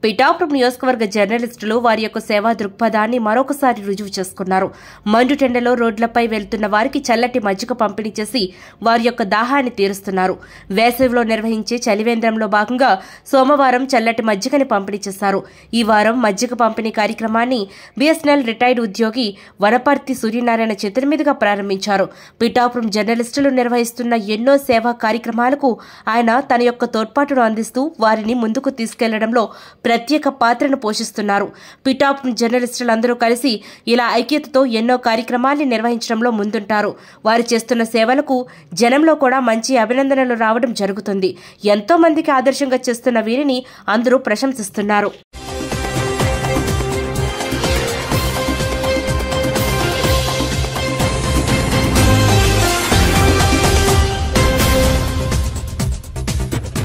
పిఠాపురం నియోజకవర్గ జర్నలిస్టులు వారి యొక్క సేవా దృక్పథాన్ని మరొకసారి రుజువు చేసుకున్నారు మండుటెండలో రోడ్లపై వెళ్తున్న వారికి చల్లటి మజ్జిగ పంపిణీ చేసి వారి యొక్క దాహాన్ని తీరుస్తున్నారు వేసవిలో నిర్వహించే చలివేంద్రంలో భాగంగా సోమవారం చల్లటి మజ్జిగని పంపిణీ చేశారు ఈ వారం మజ్జిగ పంపిణీ కార్యక్రమాన్ని బీఎస్ఎన్ఎల్ రిటైర్డ్ ఉద్యోగి వనపర్తి సూర్యనారాయణ చేతుల మీదుగా ప్రారంభించారు పిఠాపురం జర్నలిస్టులు నిర్వహిస్తున్న ఎన్నో సేవా కార్యక్రమాలకు ఆయన తన యొక్క తోడ్పాటును అందిస్తూ వారిని ముందుకు తీసుకెళ్లడంలో ప్రత్యేక పాత్రను పోషిస్తున్నారు పిఠాపురం జర్నలిస్టులందరూ కలిసి ఇలా ఐక్యతతో ఎన్నో కార్యక్రమాల్ని నిర్వహించడంలో ముందుంటారు వారు చేస్తున్న సేవలకు జనంలో కూడా మంచి అభినందనలు రావడం జరుగుతుంది ఎంతో మందికి ఆదర్శంగా చేస్తున్న వీరిని అందరూ ప్రశంసిస్తున్నారు